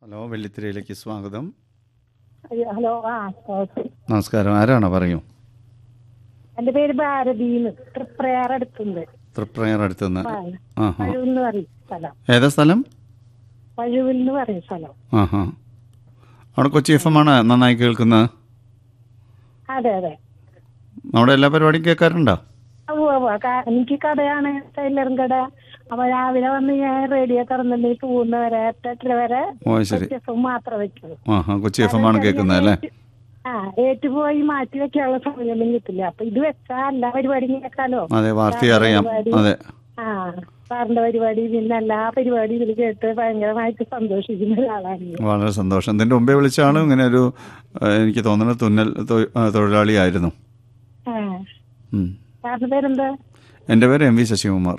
Hello വെള്ളിത്തിരയിലേക്ക് സ്വാഗതം അയ്യോ, hello ആ ഓക്കെ നമസ്കാരം ആരാണോ പറയൂ എന്റെ പേര് ഭാരതീന്ന് തൃപ്രയാർ അടുത്തുണ്ട് തൃപ്രയർ അടുത്തുനിന്ന് ആ ഹാ പഴുവിൽ എന്ന് പറയും സ്ഥലം ഏതാ സ്ഥലം പഴുവിൽ എന്ന് പറയും സ്ഥലം ആ ഹാ അവിടെ കൊച്ചി എഫ് എം ആണ് നന്നായി കേൾക്കുന്നത് അതെ അതെ നമ്മുടെ എല്ലാ പരിപാടിയും കേൾക്കാറുണ്ടോ ഉവ്വ് ഉവ്വ്. ക- എനിക്ക് കടയാണ് ടൈലറും കട അപ്പൊ രാവിലെ വന്ന് ഞാൻ റേഡിയോ തുറന്നിട്ട് പോകുന്നവരെ എട്ടെട്ടര വരെ ഓ ശരി ദിവസം മാത്രം വെക്കുള്ളൂ ആ ഹാ കൊച്ചി എഫ് എം ആണ് കേൾക്കുന്നത് അല്ലേ ആ ഏറ്റുപോയി മാറ്റി വെക്കാനുള്ള സമയമൊന്നും കിട്ടില്ല അപ്പൊ ഇത് വെച്ചാ എല്ലാ പരിപാടിയും കേൾക്കാലോ അതെ വാർത്തയും അറിയാം അതെ ആ സാറിന്റെ പരിപാടി പിന്നെ എല്ലാ പരിപാടിയും ഇതിൽ കേട്ട് ഭയങ്കരമായിട്ട് സന്തോഷിക്കുന്ന ഒരാളാണ് ഞാൻ. വളരെ സന്തോഷം ഇതിൻ്റെ മുമ്പേ വിളിച്ച ആളും ഇങ്ങനെ ഒരു ഏഹ്, എനിക്ക് തോന്നുന്നത് തുന്നൽ തൊ- ആ, തൊഴിലാളിയായിരുന്നു ആ ഉം. സാറിന്റെ പേരെന്താ എൻ്റെ പേര് എം വി ശശികുമാർ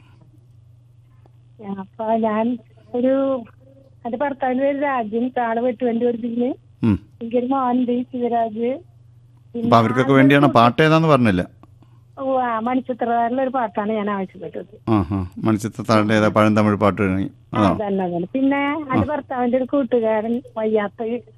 അപ്പൊ ഞാൻ ഒരു എന്റെ ഭർത്താവിന്റെ പേര് രാജ്യം ആള് വെട്ടുവണ്ടി പഠിപ്പിക്കുന്നു ഉം. എനിക്കൊരു മോനുണ്ട് ശിവരാജ് അപ്പം അവർക്കൊക്കെ വേണ്ടിയാണ് പാട്ട് ഏതാന്ന് പറഞ്ഞില്ല ഓ ആ മണിച്ചിത്രകാരിലെ ഒരു പാട്ടാണ് ഞാൻ ആവശ്യപ്പെട്ടത് ആ ഹാ മണിച്ചിത്രത്താഴിൻ്റെ ഏതാ പഴന്തമിഴ് പാട്ട് കഴിഞ്ഞു ആ, അതാ അതന്നെ അതന്നെ പിന്നെ എന്റെ ഭർത്താവിന്റെ ഒരു കൂട്ടുകാരൻ വയ്യാത്ത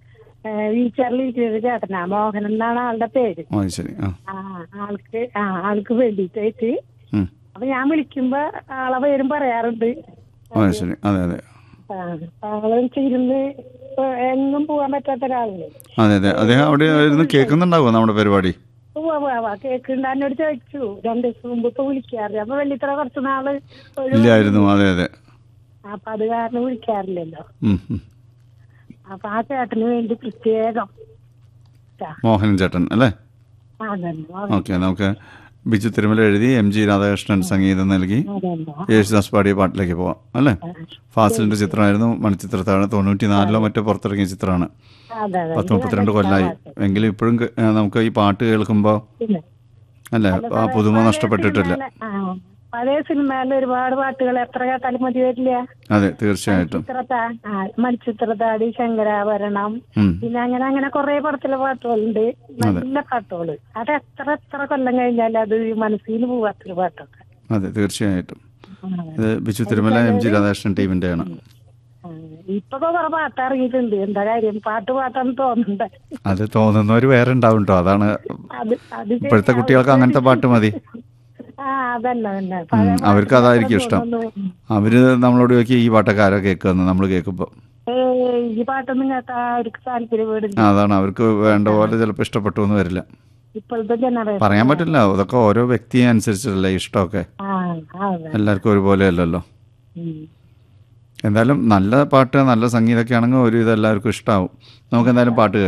വീച്ചറിൽ ഇരിക്കുന്ന ഒരു ചേട്ടനാ മോഹൻ എന്നാണ് ആളുടെ പേര് ഓ ശരി ആ ആ ആൾക്ക് ആ ആൾക്ക് വേണ്ടിയിട്ട് ഉം. അപ്പൊ ഞാൻ വിളിക്കുമ്പോ ആളെ പേരും പറയാറുണ്ട് ഓ ശരി അതെ അതെ ആ, ആള് ഇരുന്ന് ഇപ്പൊ എങ്ങും പോകാൻ പറ്റാത്ത ഒരാളല്ലേ അതെ അതെ അദ്ദേഹം അവിടെ ഇരുന്ന് കേൾക്കുന്നുണ്ടാവുമോ നമ്മുടെ പരിപാടി ഉവ്വ് ഉവ്വ് ഉവ്വ്. കേക്കുണ്ട് എന്നോട് ചോദിച്ചു രണ്ടു ദിവസം മുമ്പ് ഇപ്പൊ വിളിക്കാറില്ല അപ്പൊ വെള്ളിത്ര കുറച്ച് നാള് ഒരു ഇല്ലായിരുന്നു അതെ അതെ അപ്പൊ അത് കാരണം വിളിക്കാറില്ലല്ലോ ഉം, ഉം. അപ്പൊ ആ ചേട്ടന് വേണ്ടി പ്രത്യേകം ട്ടാ. മോഹനൻ ചേട്ടൻ അല്ലേ അതന്നെ ഓക്കെ നമുക്ക് ബിജു തിരുമല എഴുതി എം ജി രാധാകൃഷ്ണൻ സംഗീതം നൽകി അതന്നെ യേശുദാസ് പാടിയ പാട്ടിലേക്ക് പോവാം അല്ലേ ഫാസിലിന്റെ ചിത്രമായിരുന്നു മണിച്ചിത്രത്താണ് തൊണ്ണൂറ്റി നാലിലോ മറ്റോ പുറത്തിറങ്ങിയ ചിത്രമാണ് അതെ അതെ പത്ത് മുപ്പത്തിരണ്ട് കൊല്ലമായി എങ്കിലും ഇപ്പോഴും കേ- ഏ, നമുക്ക് ഈ പാട്ട് കേൾക്കുമ്പോൾ പിന്നെ അല്ലേ ആ പുതുമ നഷ്ടപ്പെട്ടിട്ടില്ല ആ, പഴയ സിനിമയിൽ ഒരുപാട് പാട്ടുകൾ എത്ര കേട്ടാലും മതി വരില്ല അതെ തീർച്ചയായിട്ടും ചിത്രത്താ ആ മണിച്ചിത്രത്താടി ശങ്കരാഭരണം ഉം. പിന്നെ അങ്ങനെ അങ്ങനെ കുറെ പടത്തിലെ പാട്ടുകളുണ്ട് നല്ല പാട്ടുകള് അത് എത്ര എത്ര കൊല്ലം കഴിഞ്ഞാലും അത് മനസ്സിൽ പോവാത്തൊരു പാട്ടൊക്കെ അതെ തീർച്ചയായിട്ടും ആ. ഇത് ബിജു തിരുമല എം ജി രാധാകൃഷ്ണൻ ടീമിൻ്റെയാണ് ആ. ഇപ്പൊ കുറെ പാട്ട് ഇറങ്ങിയിട്ടുണ്ട് എന്താ കാര്യം പാട്ട് പാട്ടാന്ന് തോന്നണ്ടേ അത് തോന്നുന്നവർ വേറെ ഉണ്ടാവും കേട്ടോ അതാണ് അത് അത് ഇപ്പോഴത്തെ കുട്ടികൾക്ക് അങ്ങനത്തെ പാട്ട് മതി ആ അതല്ല തന്നെ ഉം, അവർക്ക് അതായിരിക്കും ഇഷ്ടം തോന്നുന്നു. അവര് നമ്മളോട് ചോദിക്കും ഈ പാട്ടൊക്കെ ആരോ കേൾക്കുമെന്ന് നമ്മൾ കേൾക്കുമ്പോൾ ഏയ് ഈ പാട്ടൊന്നും കേട്ടാ അവർക്ക് താല്പര്യം വീടില്ല അതാണ് അവർക്ക് വേണ്ട പോലെ ചിലപ്പോൾ ഇഷ്ടപ്പെട്ടു എന്ന് വരില്ല ഇപ്പോഴത്തെ ജനറേഷൻ പറയാൻ പറ്റില്ല അതൊക്കെ ഓരോ വ്യക്തിയെ അനുസരിച്ചല്ലേ ഇഷ്ടമൊക്കെ ആ അതെ എല്ലാവർക്കും ഒരുപോലെ അല്ലല്ലോ ഉം. എന്തായാലും നല്ല പാട്ട് നല്ല സംഗീതമൊക്കെ ആണെങ്കിൽ ഒരു ഇത് എല്ലാവർക്കും ഇഷ്ടമാവും നമുക്ക് എന്തായാലും പാട്ട് കേൾക്കാം